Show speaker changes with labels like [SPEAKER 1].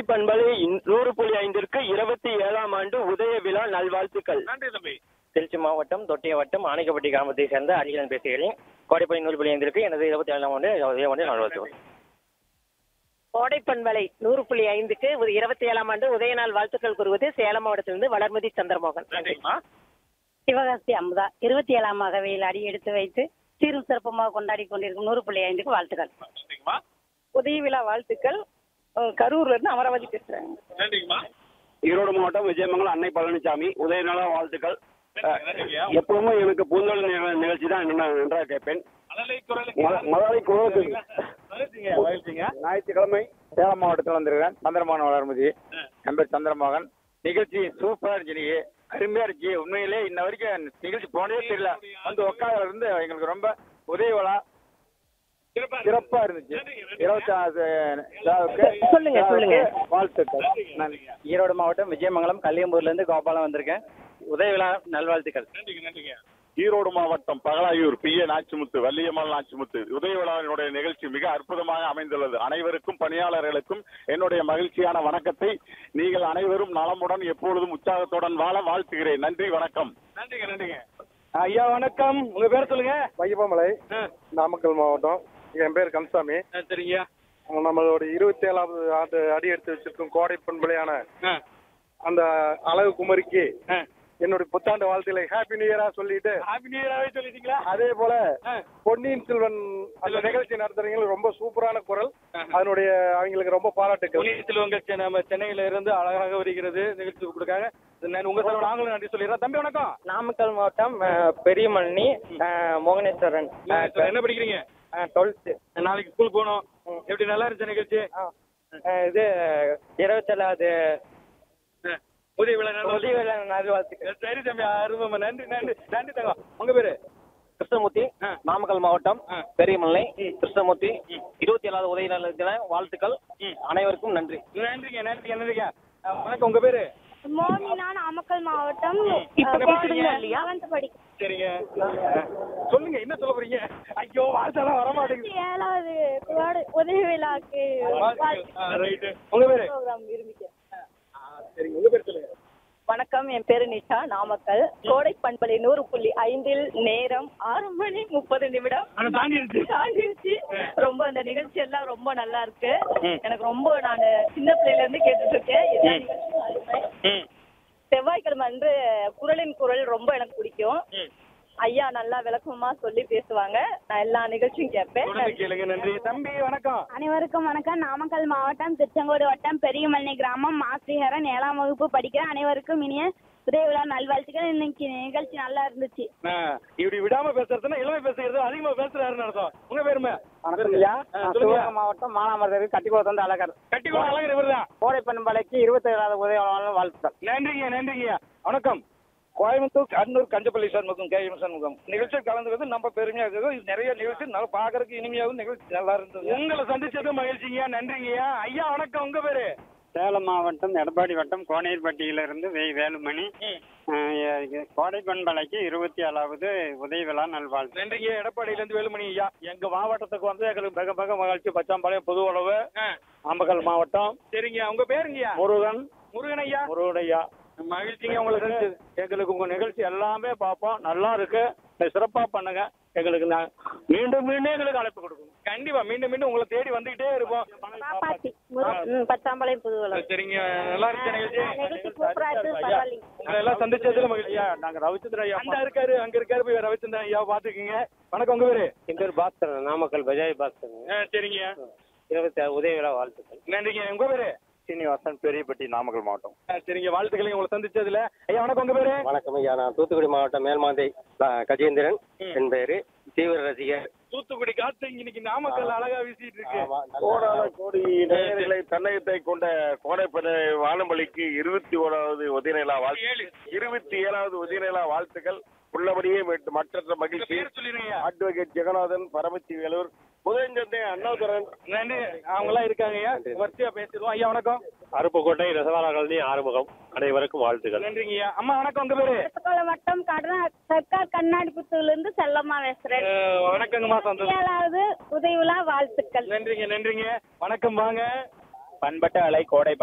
[SPEAKER 1] பண்பலை நூறு புள்ளி ஐந்திற்கு இருபத்தி ஏழாம் ஆண்டு உதய விழா நல்வாழ்த்துக்கள்
[SPEAKER 2] நன்றி தம்பி
[SPEAKER 3] திருச்சி மாவட்டம் தொட்டிய வட்டம் ஆனைக்கப்பட்டி கிராமத்தை சேர்ந்த அரியலன் பேசுகிறேன் கோடைப்பள்ளி நூறு புள்ளி ஐந்திற்கு எனது இருபத்தி ஏழாம் ஆண்டு உதய ஆண்டு நல்வாழ்த்துக்கள்
[SPEAKER 4] கோடை பண்பலை நூறு புள்ளி ஐந்துக்கு ஒரு இருபத்தி ஏழாம் ஆண்டு உதயநாள் வாழ்த்துக்கள் கூறுவது சேலம் மாவட்டத்திலிருந்து வளர்மதி சந்திரமோகன்
[SPEAKER 2] நன்றிங்கம்மா
[SPEAKER 5] சிவகாசி அமுதா இருபத்தி ஏழாம் வகையில் அடி எடுத்து வைத்து சீரும் சிறப்புமாக கொண்டாடி கொண்டிருக்கும் நூறு புள்ளி ஐந்துக்கு வாழ்த்துக்கள்
[SPEAKER 2] நன்றிங்கம்மா
[SPEAKER 4] உதய விழா வாழ்த்துக்கள் அஹ், கரூர்ல இருந்து அமராவதி பேசுறாங்க
[SPEAKER 2] நன்றிங்கம்மா
[SPEAKER 1] ஈரோடு மாவட்டம் விஜயமங்கலம் அன்னை பழனிசாமி உதயநல வாழ்த்துக்கள்
[SPEAKER 2] நன்றி, நன்றிங்கய்யா.
[SPEAKER 1] எப்பவுமே எனக்கு பூந்தொழில் நிக- நிகழ்ச்சி தான் நான் நன்றாக கேட்பேன்
[SPEAKER 2] அலலை குரலுக்கு
[SPEAKER 1] முத- முதலாளி குரலுக்கு
[SPEAKER 2] மகிழ்ச்சிங்க, மகிழ்ச்சிங்க.
[SPEAKER 6] ஞாயிற்றுக்கிழமை சேலம் மாவட்டத்தில் வந்திருக்கேன் சந்திரமோகன் வளர்மதி என் பேர் சந்திரமோகன் நிகழ்ச்சி சூப்பரா இருந்துச்சு நீ அருமையா இருந்துச்சு உண்மையிலே இன்ன வரைக்கும் நிகழ்ச்சி போனதே தெரியல வந்து உட்கார இருந்து எங்களுக்கு ரொம்ப உதவி விழா
[SPEAKER 2] சிறப்பா இருக்கு.
[SPEAKER 6] சிறப்பா இருந்துச்சு
[SPEAKER 2] நன்றிங்க,
[SPEAKER 6] இருபத்தி ஆறு
[SPEAKER 4] சொல்லுங்க, சொல்லுங்க.
[SPEAKER 6] வாழ்த்துக்கள்
[SPEAKER 2] நன்றிங்க.
[SPEAKER 3] ஈரோடு மாவட்டம் விஜயமங்கலம் கல்லியம்பூர்ல இருந்து கோபாலம் வந்திருக்கேன் உதய விழா நல்வாழ்த்துக்கள்
[SPEAKER 2] நன்றிங்க, நன்றிங்க.
[SPEAKER 7] ஈரோடு மாவட்டம் பகலாயூர் பி ஏ நாச்சிமுத்து வள்ளியம்மாள் நாச்சிமுத்து உதயவிழாவினுடைய நிகழ்ச்சி மிக அற்புதமாக அமைந்துள்ளது அனைவருக்கும் பணியாளர்களுக்கும் என்னுடைய மகிழ்ச்சியான வணக்கத்தை நீங்கள் அனைவரும் நலமுடன் எப்பொழுதும் உற்சாகத்துடன் வாழ வாழ்த்துகிறேன் நன்றி வணக்கம்
[SPEAKER 2] நன்றிங்க, நன்றிங்க.
[SPEAKER 1] ஐயா வணக்கம் உங்க பேர் சொல்லுங்க
[SPEAKER 6] வையப்பமலை
[SPEAKER 2] ஆ,
[SPEAKER 6] நாமக்கல் மாவட்டம் என் பேர் கந்தசாமி
[SPEAKER 2] ஆ, சரிங்க.
[SPEAKER 6] நம்மளோட இருபத்தி ஏழாவது ஆண்டு அடி எடுத்து வச்சிருக்கும் கோடை பண்பலையான
[SPEAKER 2] ஆ,
[SPEAKER 6] அந்த அழகு குமரிக்கு
[SPEAKER 2] ஆ.
[SPEAKER 6] என்னுடைய புத்தாண்டு வாழ்த்துக்களை ஹாப்பி நியூ இயரா சொல்லிட்டு
[SPEAKER 2] Happy New Year-ஆவே சொல்லிட்டீங்களா?
[SPEAKER 6] அதே போல
[SPEAKER 2] ஆ.
[SPEAKER 6] பொன்னியின் செல்வன் அந்த நிகழ்ச்சி நடத்துறவங்க ரொம்ப சூப்பரான குரல் அதனுடைய அவங்களுக்கு ரொம்ப பாராட்டுக்கள்
[SPEAKER 2] பொன்னியின் செல்வங்கள் சென்னை- நம்ம சென்னையில இருந்து அழகாக வருகிறது நிகழ்ச்சி கொடுக்காங்க நான் உங்க சார்பா நாங்களும் நன்றி சொல்லிடுறோம் தம்பி வணக்கம்
[SPEAKER 3] நாமக்கல் மாவட்டம் பெரியமல்லி மோகனேஸ்வரன்
[SPEAKER 2] என்ன படிக்கிறீங்க
[SPEAKER 3] டுவெல்த்து
[SPEAKER 2] நாளைக்கு ஸ்கூல் போகணும் எப்படி நல்லா இருந்துச்சு நிகழ்ச்சி
[SPEAKER 3] இது இருபத்தேழாவது
[SPEAKER 2] உதவி விழா நல்லா
[SPEAKER 3] உதய விழா நல்வாழ்த்துக்கள்
[SPEAKER 2] சரி தம்பி அருமை நன்றி நன்றி நன்றி தங்கம் உங்க பேரு
[SPEAKER 3] கிருஷ்ணமூர்த்தி
[SPEAKER 2] ஆ.
[SPEAKER 3] நாமக்கல் மாவட்டம்
[SPEAKER 2] ஆ.
[SPEAKER 3] பெரியமல்லை கிருஷ்ணமூர்த்தி இருபத்தி ஏழாவது உதய நாளுக்கான வாழ்த்துக்கள் அனைவருக்கும் நன்றி
[SPEAKER 2] நன்றிங்க நன்றிங்க நன்றிங்க அஹ், வணக்கம் உங்க பேரு
[SPEAKER 5] மோமினா நாமக்கல் மாவட்டம்
[SPEAKER 2] இப்ப என்ன படிக்கிறீங்க?
[SPEAKER 5] செவன்த் படிக்கும்
[SPEAKER 2] சரிங்க அஹ், சொல்லுங்க என்ன சொல்ல போறீங்க ஐயோ வாழ்த்தெல்லாம் வர மாட்டேங்குது
[SPEAKER 5] ஏழாவது உதவி விழாக்கு
[SPEAKER 2] ரைட்டு உங்க பேரு
[SPEAKER 5] ப்ரோக்ராம் விரும்பிக்க
[SPEAKER 2] ஆ, சரிங்க உங்க பேர் சொல்லுங்க
[SPEAKER 4] வணக்கம் என் பேரு நிஷா நாமக்கல் கோடை பண்பலை நூறு புள்ளி ஐந்தில் நேரம் ஆறு மணி முப்பது நிமிடம்
[SPEAKER 2] ஆனா தாண்டிடுச்சு.
[SPEAKER 4] தாண்டிடுச்சு ரொம்ப அந்த நிகழ்ச்சி எல்லாம் ரொம்ப நல்லா இருக்கு எனக்கு ரொம்ப நான் சின்ன பிள்ளையில இருந்து கேட்டுட்டு இருக்கேன் எல்லா நிகழ்ச்சியும் அருமை. செவ்வாய்க்கிழமை அன்று குரலின் குரல் ரொம்ப எனக்கு பிடிக்கும் ஐயா நல்லா விளக்கமா சொல்லி பேசுவாங்க நான் எல்லா நிகழ்ச்சியும் கேட்பேன்
[SPEAKER 2] தொடர்ந்து கேளுங்க நன்றி தம்பி வணக்கம்
[SPEAKER 5] அனைவருக்கும் வணக்கம் நாமக்கல் மாவட்டம் திருச்செங்கோடு வட்டம் பெரியமல்லி கிராமம் மாஸ்ரீஹரன் ஏழாம் வகுப்பு படிக்கிற அனைவருக்கும் இனிய உதய விழா நல்வாழ்த்துக்கள் இன்னைக்கு நிகழ்ச்சி நல்லா இருந்துச்சு
[SPEAKER 2] ஆ, இப்படி விடாம பேசுறதுன்னா இளமை பேசுறது அதிகமா பேசுறாருன்னு அர்த்தம் உங்க பேருமே
[SPEAKER 3] ஐயா
[SPEAKER 2] ஆ, சொல்லுங்க
[SPEAKER 3] மாவட்டம் மானாமரத்தருக்கு கட்டிக்குளம் தந்து அழகர்
[SPEAKER 2] கட்டிக்கோ அழகர் இவர்தான்
[SPEAKER 3] கோடை பண்பலைக்கு இருபத்தி ஏழாவது உதய விழா வாழ்த்துக்கள்
[SPEAKER 2] நன்றிங்க நன்றிங்க வணக்கம் கோயம்புத்தூர் கண்ணூர் கஞ்சப்பள்ளி சண்முகம் கே எம் சண்முகம் நிகழ்ச்சியில் கலந்துக்கிறது நம்ம பெருமையா இருக்குது இது நிறைய நிகழ்ச்சி நல்லா பாக்குறதுக்கு இனிமையாகவும் நிகழ்ச்சி நல்லா இருந்தது உங்களை சந்திச்சது மகிழ்ச்சிங்க நன்றிங்கய்யா ஐயா வணக்கம் உங்க பேரு
[SPEAKER 8] சேலம் மாவட்டம் எடப்பாடி வட்டம் கோனேர்பட்டியிலிருந்து வே வேலுமணி அஹ், கோடை பண்பலைக்கு இருபத்தி ஏழாவது உதய விழா நல்வாழ்த்து
[SPEAKER 2] நன்றிங்க எடப்பாடியில இருந்து வேலுமணி ஐயா எங்க மாவட்டத்துக்கு வந்து எங்களுக்கு மிக மிக மகிழ்ச்சி பச்சாம்பாளையம் பொது அளவு நாமக்கல் மாவட்டம் சரிங்க உங்க பேருங்கய்யா முருகன் முருகன் ஐயா முருகன் ஐயா மகிழ்ச்சிங்க உங்களுக்கு எங்களுக்கு உங்க நிகழ்ச்சி எல்லாமே பார்ப்போம் நல்லா இருக்கு சிறப்பா பண்ணுங்க எங்களுக்கு நான் மீண்டும் மீண்டும் எங்களுக்கு அழைப்பு கொடுக்கும் கண்டிப்பா மீண்டும் மீண்டும் உங்களை தேடி வந்துகிட்டே இருப்போம்
[SPEAKER 5] பாப்பாத்தி ம், பத்தாம்பாளையம் புதுவலம்
[SPEAKER 2] சரிங்க நல்லா இருக்கு நிகழ்ச்சி
[SPEAKER 5] நிகழ்ச்சி சூப்பரா இருக்கு பரவாயில்லைங்க
[SPEAKER 2] உங்களை எல்லாம் சந்திச்சதுல மகிழ்ச்சியா நாங்க ரவிச்சந்திரன் ஐயா அந்த இருக்காரு அங்க இருக்காரு போய் ரவிச்சந்திரன் ஐயா பாத்துக்கீங்க வணக்கம் உங்க பேரு
[SPEAKER 3] என் பேர் பாஸ்கர் நாமக்கல் பஜாய் பாஸ்கர்
[SPEAKER 2] ஆ, சரிங்க
[SPEAKER 3] இருபத்தி உதய விழா வாழ்த்துக்கள்
[SPEAKER 2] நன்றிங்க உங்க பேரு
[SPEAKER 6] சீனிவாசன் பெரியப்பட்டி நாமக்கல் மாவட்டம்
[SPEAKER 2] ஆ, சரிங்க வாழ்த்துக்களை உங்களை சந்திச்சதுல ஐயா வணக்கம் உங்க பேரு
[SPEAKER 3] வணக்கம் ஐயா நான் தூத்துக்குடி மாவட்டம் மேல்மாந்தை கஜேந்திரன் என் பேரு தீவிர ரசிகர்
[SPEAKER 2] தூத்துக்குடி காத்து இன்னைக்கு நாமக்கல் அழகா வீசிட்டு இருக்கு
[SPEAKER 7] கோடான கோடி நேயர்களை தன்னகத்தை கொண்ட கோடைப்படை வானம்பலிக்கு இருபத்தி ஓராவது உதயநிலா வாழ்த்து இருபத்தி ஏழாவது உதயநிலா வாழ்த்துக்கள் உள்ளபடியே மற்ற- மற்றற்ற மகிழ்ச்சி
[SPEAKER 2] பேர் சொல்லிருங்க
[SPEAKER 7] அட்வொகேட் ஜெகநாதன் பரமத்தி வேலூர் புதஞ்சந்தை அண்ணாதுரன்
[SPEAKER 2] நன்றி அவங்க எல்லாம் இருக்காங்க ஐயா வரிசையா பேசிடுவோம் ஐயா வணக்கம்
[SPEAKER 1] அருப்புக்கோட்டை ரசவாலி ஆறுமுகம் அனைவருக்கும் வாழ்த்துக்கள்
[SPEAKER 2] நன்றிங்க ஐயா அம்மா வணக்கம் உங்க பேரு
[SPEAKER 5] திருக்கோளம் வட்டம் கடனா சர்க்கார் கண்ணாடி புத்தூர்ல இருந்து செல்லம்மா பேசுறேன்
[SPEAKER 2] அஹ், வணக்கங்கம்மா சந்தோஷம்
[SPEAKER 5] ஏழாவது உதவி விழா வாழ்த்துக்கள்
[SPEAKER 2] நன்றிங்க நன்றிங்க வணக்கம் வாங்க
[SPEAKER 3] பண்பட்ட அலை கோடை